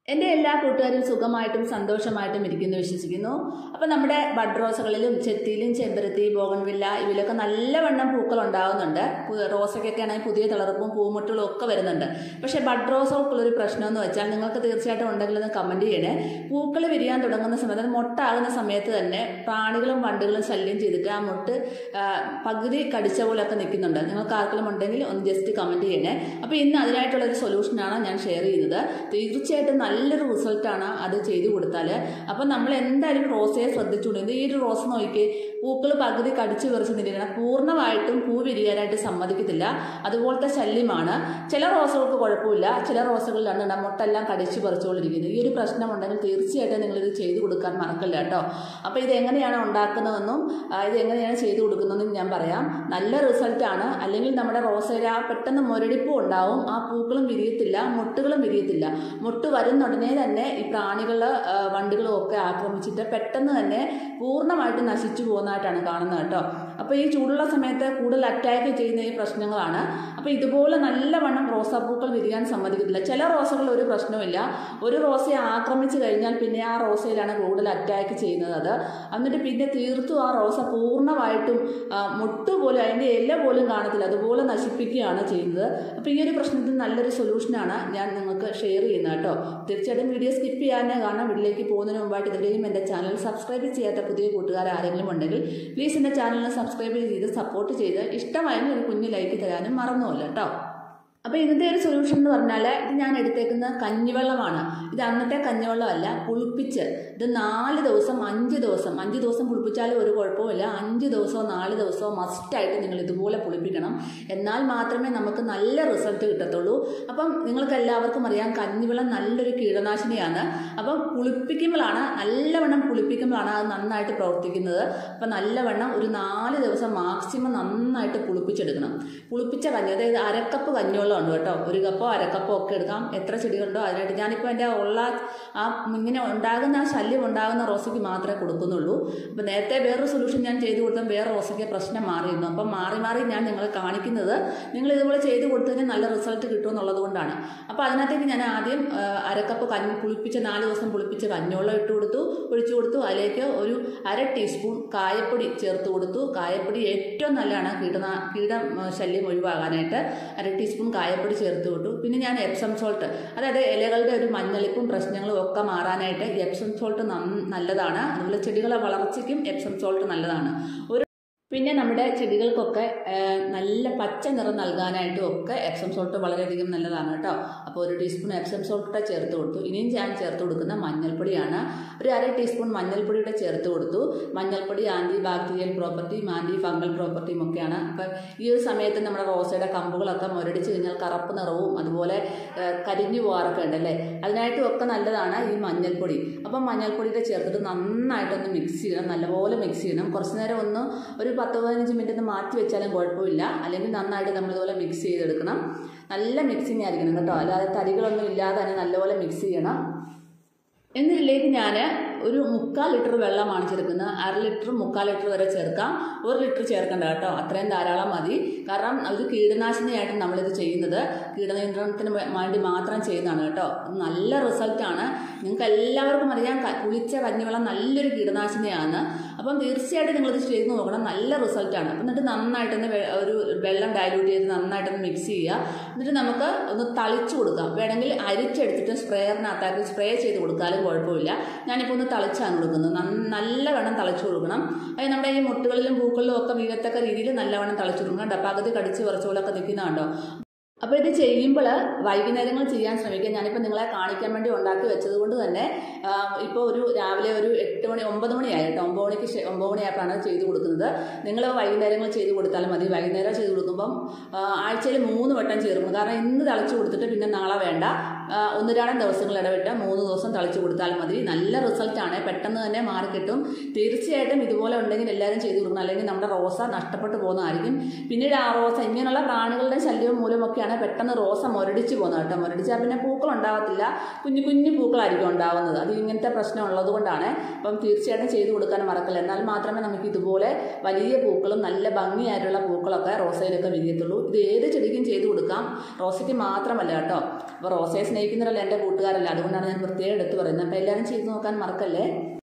എൻ്റെ എല്ലാ കൂട്ടുകാരും സുഖമായിട്ടും സന്തോഷമായിട്ടും ഇരിക്കുന്നു വിശ്വസിക്കുന്നു അപ്പോൾ നമ്മുടെ ബഡ് റോസകളിലും ചെത്തിയിലും ചെമ്പരത്തി ബോഗൺവില്ല ഇതിലൊക്കെ നല്ലവണ്ണം പൂക്കൾ ഉണ്ടാകുന്നുണ്ട് പു- റോസയ്ക്കൊക്കെ ആണെങ്കിൽ പുതിയ തിളർപ്പും പൂമുട്ടുകളും ഒക്കെ വരുന്നുണ്ട് പക്ഷേ ബഡ് റോസകൾക്കുള്ളൊരു പ്രശ്നം എന്ന് വെച്ചാൽ നിങ്ങൾക്ക് തീർച്ചയായിട്ടും ഉണ്ടെങ്കിൽ ഒന്ന് കമൻറ്റ് ചെയ്യണേ പൂക്കൾ വിരിയാൻ തുടങ്ങുന്ന സമയത്ത് അത് മൊട്ടാകുന്ന സമയത്ത് തന്നെ പ്രാണികളും വണ്ടുകളും ശല്യം ചെയ്തിട്ട് ആ മൊട്ട് ആ, പകുതി കടിച്ച പോലെയൊക്കെ നിൽക്കുന്നുണ്ട് നിങ്ങൾക്ക് ആർക്കെങ്കിലും ഉണ്ടെങ്കിൽ ഒന്ന് ജസ്റ്റ് കമൻറ്റ് ചെയ്യണേ അപ്പോൾ ഇന്ന് അതിനായിട്ടുള്ളൊരു സൊല്യൂഷനാണ് ഞാൻ ഷെയർ ചെയ്യുന്നത് തീർച്ചയായിട്ടും നല്ലൊരു റിസൾട്ടാണ് അത് ചെയ്തു കൊടുത്താൽ അപ്പോൾ നമ്മൾ എന്തായാലും റോസയെ ശ്രദ്ധിച്ചുകൊണ്ട് ഈ ഒരു റോസ് നോക്കി പൂക്കൾ പകുതി കടിച്ചു വിറച്ച് നിൽക്കണം പൂർണ്ണമായിട്ടും പൂ വിരിയാനായിട്ട് സമ്മതിക്കത്തില്ല അതുപോലത്തെ ശല്യമാണ് ചില റോസകൾക്ക് കുഴപ്പമില്ല ചില റോസകളിൽ രണ്ടെണ്ണം മുട്ടെല്ലാം കടിച്ചു പറിച്ചുകൊണ്ടിരിക്കുന്നത് ഈ ഒരു പ്രശ്നം ഉണ്ടെങ്കിൽ തീർച്ചയായിട്ടും നിങ്ങളിത് ചെയ്തു കൊടുക്കാൻ മറക്കല്ല കേട്ടോ അപ്പോൾ ഇത് എങ്ങനെയാണ് ഉണ്ടാക്കുന്നതെന്നും ആ, ഇത് എങ്ങനെയാണ് ചെയ്തു കൊടുക്കുന്നതെന്നും ഞാൻ പറയാം നല്ല റിസൾട്ടാണ് അല്ലെങ്കിൽ നമ്മുടെ റോസയിൽ ആ പെട്ടെന്ന് മുരടിപ്പും ഉണ്ടാവും ആ പൂക്കളും വിരിയത്തില്ല മുട്ടുകളും വിരിയത്തില്ല മുട്ട് വരുന്ന ഉടനെ തന്നെ ഈ പ്രാണികൾ വണ്ടുകളും ഒക്കെ ആക്രമിച്ചിട്ട് പെട്ടെന്ന് തന്നെ പൂർണ്ണമായിട്ട് നശിച്ചു പോകുന്നതായിട്ടാണ് കാണുന്നത് കേട്ടോ അപ്പോൾ ഈ ചൂടുള്ള സമയത്ത് കൂടുതൽ അറ്റാക്ക് ചെയ്യുന്ന ഈ പ്രശ്നങ്ങളാണ് അപ്പോൾ ഇതുപോലെ നല്ലവണ്ണം റോസാപ്പൂക്കൾ വിരിയാൻ സമ്മതിക്കത്തില്ല ചില റോസകളിൽ ഒരു പ്രശ്നമില്ല ഒരു റോസയെ ആക്രമിച്ചു കഴിഞ്ഞാൽ പിന്നെ ആ റോസയിലാണ് കൂടുതൽ അറ്റാക്ക് ചെയ്യുന്നത് അത് എന്നിട്ട് പിന്നെ തീർത്തും ആ റോസ പൂർണ്ണമായിട്ടും ആ, മുട്ട് പോലും അതിൻ്റെ ഇല പോലും കാണത്തില്ല അതുപോലെ നശിപ്പിക്കുകയാണ് ചെയ്യുന്നത് അപ്പോൾ ഈ ഒരു പ്രശ്നത്തിന് നല്ലൊരു സൊല്യൂഷനാണ് ഞാൻ നിങ്ങൾക്ക് ഷെയർ ചെയ്യുന്നത് കേട്ടോ തീർച്ചയായിട്ടും വീഡിയോ സ്കിപ്പ് ചെയ്യാനേ കാരണം വീട്ടിലേക്ക് പോകുന്നതിന് മുമ്പായിട്ട് ഇതുവരെയും എൻ്റെ ചാനൽ സബ്സ്ക്രൈബ് ചെയ്യാത്ത പുതിയ കൂട്ടുകാർ ആരെങ്കിലും ഉണ്ടെങ്കിൽ പ്ലീസ് എൻ്റെ ചാനലിനെ സബ്സ്ക്രൈബ് ചെയ്ത് സപ്പോർട്ട് ചെയ്ത് ഇഷ്ടമായെങ്കിൽ ഒരു കുഞ്ഞു ലൈക്ക് തരാനും മറന്നുമല്ല കേട്ടോ അപ്പോൾ ഇതിൻ്റെ ഒരു സൊല്യൂഷൻ എന്ന് പറഞ്ഞാൽ ഇത് ഞാൻ എടുത്തേക്കുന്ന കഞ്ഞിവെള്ളമാണ് ഇത് അന്നത്തെ കഞ്ഞിവെള്ളമല്ല പുളിപ്പിച്ച് ഇത് നാല് ദിവസം അഞ്ച് ദിവസം അഞ്ച് ദിവസം പുളിപ്പിച്ചാലും ഒരു കുഴപ്പമില്ല അഞ്ച് ദിവസമോ നാല് ദിവസമോ മസ്റ്റായിട്ട് നിങ്ങൾ ഇതുപോലെ പുളിപ്പിക്കണം എന്നാൽ മാത്രമേ നമുക്ക് നല്ല റിസൾട്ട് കിട്ടത്തുള്ളൂ അപ്പം നിങ്ങൾക്ക് എല്ലാവർക്കും അറിയാം കഞ്ഞിവെള്ളം നല്ലൊരു കീടനാശിനിയാണ് അപ്പം പുളിപ്പിക്കുമ്പോഴാണ് നല്ലവണ്ണം പുളിപ്പിക്കുമ്പോഴാണ് അത് നന്നായിട്ട് പ്രവർത്തിക്കുന്നത് അപ്പം നല്ലവണ്ണം ഒരു നാല് ദിവസം മാക്സിമം നന്നായിട്ട് പുളിപ്പിച്ചെടുക്കണം പുളിപ്പിച്ച കഞ്ഞി അതായത് അരക്കപ്പ് കഞ്ഞിവെള്ളം ഉണ്ട് കേട്ടോ ഒരു കപ്പോ അരക്കപ്പോ ഒക്കെ എടുക്കാം എത്ര ചെടികളുണ്ടോ അതിനായിട്ട് ഞാനിപ്പോൾ എൻ്റെ ഉള്ള ആ ഇങ്ങനെ ഉണ്ടാകുന്ന ആ ശല്യം ഉണ്ടാകുന്ന റോസയ്ക്ക് മാത്രമേ കൊടുക്കുന്നുള്ളൂ അപ്പോൾ നേരത്തെ വേറൊരു സൊല്യൂഷൻ ഞാൻ ചെയ്തു കൊടുത്താൽ വേറെ റോസയ്ക്ക് പ്രശ്നം മാറിയിരുന്നു അപ്പം മാറി മാറി ഞാൻ നിങ്ങളെ കാണിക്കുന്നത് നിങ്ങൾ ഇതുപോലെ ചെയ്ത് കൊടുത്തതിന് നല്ല റിസൾട്ട് കിട്ടുമെന്നുള്ളത് കൊണ്ടാണ് അപ്പോൾ അതിനകത്തേക്ക് ഞാൻ ആദ്യം ആ, അരക്കപ്പ് കഞ്ഞി പുളിപ്പിച്ച നാല് ദിവസം പുളിപ്പിച്ച കഞ്ഞിവെള്ളം ഇട്ട് കൊടുത്തു ഒഴിച്ചു കൊടുത്തു അതിലേക്ക് ഒരു അര ടീസ്പൂൺ കായപ്പൊടി ചേർത്ത് കൊടുത്തു കായപ്പൊടി ഏറ്റവും നല്ലതാണ് കീടനാ കീട ആ, ശല്യം ഒഴിവാകാനായിട്ട് അര ടീസ്പൂൺ കായപ്പൊടി ചേർത്ത് വിട്ടു പിന്നെ ഞാൻ എപ്സം സോൾട്ട് അതായത് ഇലകളുടെ ഒരു മഞ്ഞളിപ്പും പ്രശ്നങ്ങളും ഒക്കെ മാറാനായിട്ട് ഈ എപ്സം സോൾട്ട് നല്ലതാണ് അതുപോലെ ചെടികളെ വളർച്ചയ്ക്കും എപ്സം സോൾട്ട് നല്ലതാണ് ഒരു പിന്നെ നമ്മുടെ ചെടികൾക്കൊക്കെ ആ, നല്ല പച്ച നിറം നൽകാനായിട്ടും ഒക്കെ എപ്സം സോൾട്ട് വളരെയധികം നല്ലതാണ് കേട്ടോ അപ്പോൾ ഒരു ടീസ്പൂൺ എപ്സം സോൾട്ട് ചേർത്ത് കൊടുത്തു ഇനിയും ഞാൻ ചേർത്ത് കൊടുക്കുന്ന മഞ്ഞൾപ്പൊടിയാണ് ഒരു അര ടീസ്പൂൺ മഞ്ഞൾപ്പൊടിയുടെ ചേർത്ത് കൊടുത്തു മഞ്ഞൾപ്പൊടി ആൻറ്റി ബാക്ടീരിയൽ പ്രോപ്പർട്ടിയും ആൻറ്റി ഫംഗൽ പ്രോപ്പർട്ടിയും ഒക്കെയാണ് അപ്പം ഈ ഒരു സമയത്ത് നമ്മുടെ റോസയുടെ കമ്പുകളൊക്കെ മുരടിച്ച് കഴിഞ്ഞാൽ കറുപ്പ് നിറവും അതുപോലെ ആ, കരിഞ്ഞു പോകാറൊക്കെ ഉണ്ടല്ലേ അതിനായിട്ടും ഒക്കെ നല്ലതാണ് ഈ മഞ്ഞൾപ്പൊടി അപ്പം മഞ്ഞൾപ്പൊടിയുടെ ചേർത്തിട്ട് നന്നായിട്ടൊന്ന് മിക്സ് ചെയ്യണം നല്ലപോലെ മിക്സ് ചെയ്യണം കുറച്ച് നേരം ഒന്ന് ഒരു പത്ത് പതിനഞ്ച് മിനിറ്റ് ഒന്ന് മാറ്റി വെച്ചാലും കുഴപ്പമില്ല അല്ലെങ്കിൽ നന്നായിട്ട് നമ്മൾ ഇതുപോലെ മിക്സ് ചെയ്തെടുക്കണം നല്ല മിക്സിങ് ആയിരിക്കണം കേട്ടോ അല്ലാതെ തരികളൊന്നും ഇല്ലാതെ തന്നെ നല്ലപോലെ മിക്സ് ചെയ്യണം എന്നിട്ടിലേക്ക് ഞാൻ ഒരു മുക്കാൽ ലിറ്റർ വെള്ളമാണ് ചേർക്കുന്നത് അര ലിറ്റർ മുക്കാൽ ലിറ്റർ വരെ ചേർക്കാം ഒരു ലിറ്റർ ചേർക്കണ്ട കേട്ടോ അത്രയും ധാരാളം മതി കാരണം അത് കീടനാശിനിയായിട്ട് നമ്മളിത് ചെയ്യുന്നത് കീടനിയന്ത്രണത്തിന് വേ- വേണ്ടി മാത്രം ചെയ്യുന്നതാണ് കേട്ടോ അത് നല്ല റിസൾട്ടാണ് നിങ്ങൾക്ക് എല്ലാവർക്കും അറിയാം ക- കുളിച്ച കഞ്ഞിവെള്ളം നല്ലൊരു കീടനാശിനിയാണ് അപ്പം തീർച്ചയായിട്ടും നിങ്ങളിത് ചെയ്ത് നോക്കണം നല്ല റിസൾട്ടാണ് അപ്പം എന്നിട്ട് നന്നായിട്ടൊന്ന് വെ- ഒരു വെള്ളം ഡയലൂട്ട് ചെയ്ത് നന്നായിട്ടൊന്ന് മിക്സ് ചെയ്യുക എന്നിട്ട് നമുക്ക് ഒന്ന് തളിച്ചു കൊടുക്കാം വേണമെങ്കിൽ അരിച്ചെടുത്തിട്ട് സ്പ്രേയറിനകത്താക്കി സ്പ്രേ ചെയ്ത് കൊടുക്കാനും കുഴപ്പമില്ല ഞാനിപ്പോൾ ഒന്ന് തളിച്ചാണ് കൊടുക്കുന്നത് നന്ന- നല്ലവണ്ണം തളിച്ചു കൊടുക്കണം അത് നമ്മുടെ ഈ മുട്ടുകളിലും പൂക്കളിലും ഒക്കെ വീഴത്തക്ക രീതിയിൽ നല്ലവണ്ണം തളിച്ചു കൊടുക്കണം കേട്ടോ പകുതി കടിച്ച് കുറച്ച് പോലൊക്കെ നിൽക്കുന്നതുണ്ടോ അപ്പോൾ ഇത് ചെയ്യുമ്പോൾ വൈകുന്നേരങ്ങൾ ചെയ്യാൻ ശ്രമിക്കുക ഞാനിപ്പോൾ നിങ്ങളെ കാണിക്കാൻ വേണ്ടി ഉണ്ടാക്കി വെച്ചത് കൊണ്ട് തന്നെ ഇപ്പോൾ ഒരു രാവിലെ ഒരു എട്ട് മണി ഒമ്പത് മണിയായി കേട്ടോ ഒമ്പത് മണിക്ക് ശേ- ഒമ്പത് മണിയായപ്പോഴാണ് ചെയ്ത് കൊടുക്കുന്നത് നിങ്ങൾ വൈകുന്നേരങ്ങൾ ചെയ്ത് കൊടുത്താലും മതി വൈകുന്നേരം ചെയ്ത് കൊടുക്കുമ്പം ആഴ്ചയിൽ മൂന്ന് വട്ടം ചേർക്കണം കാരണം ഇന്ന് തളിച്ച് കൊടുത്തിട്ട് പിന്നെ നാളെ വേണ്ട ആ, ഒന്ന് രണ്ടും ദിവസങ്ങൾ ഇടവിട്ട് മൂന്ന് ദിവസം തളിച്ച് കൊടുത്താൽ മതി നല്ല റിസൾട്ടാണ് പെട്ടെന്ന് തന്നെ മാറിക്കിട്ടും തീർച്ചയായിട്ടും ഇതുപോലെ ഉണ്ടെങ്കിൽ എല്ലാവരും ചെയ്തു കൊടുക്കണം അല്ലെങ്കിൽ നമ്മുടെ റോസ നഷ്ടപ്പെട്ടു പോകുന്നതായിരിക്കും പിന്നീട് ആ റോസ ഇങ്ങനെയുള്ള പ്രാണികളുടെ ശല്യം മൂലമൊക്കെയാണ് പെട്ടെന്ന് റോസ മുരടിച്ച് പോകുന്നത് കേട്ടോ മുരടിച്ചാൽ പിന്നെ പൂക്കൾ പൂക്കൾ ഉണ്ടാവത്തില്ല കുഞ്ഞു കുഞ്ഞു പൂക്കളായിരിക്കും ഉണ്ടാവുന്നത് അത് ഇങ്ങനത്തെ പ്രശ്നം ഉള്ളത് കൊണ്ടാണ് അപ്പം തീർച്ചയായിട്ടും ചെയ്തു കൊടുക്കാൻ മറക്കല്ല എന്നാൽ മാത്രമേ നമുക്ക് ഇതുപോലെ വലിയ പൂക്കളും നല്ല ഭംഗിയായിട്ടുള്ള പൂക്കളൊക്കെ റോസയിലൊക്കെ വിരിയത്തുള്ളൂ ഇത് ഏത് ചെടിക്കും ചെയ്തു കൊടുക്കാം റോസയ്ക്ക് മാത്രമല്ല കേട്ടോ അപ്പോൾ റോസയെ സ്നേഹിക്കുന്നവരല്ല എൻ്റെ കൂട്ടുകാരല്ല അതുകൊണ്ടാണ് ഞാൻ പ്രത്യേകം എടുത്ത് പറയുന്നത് അപ്പോൾ എല്ലാവരും ചെയ്തു നോക്കാൻ മറക്കല്ലേ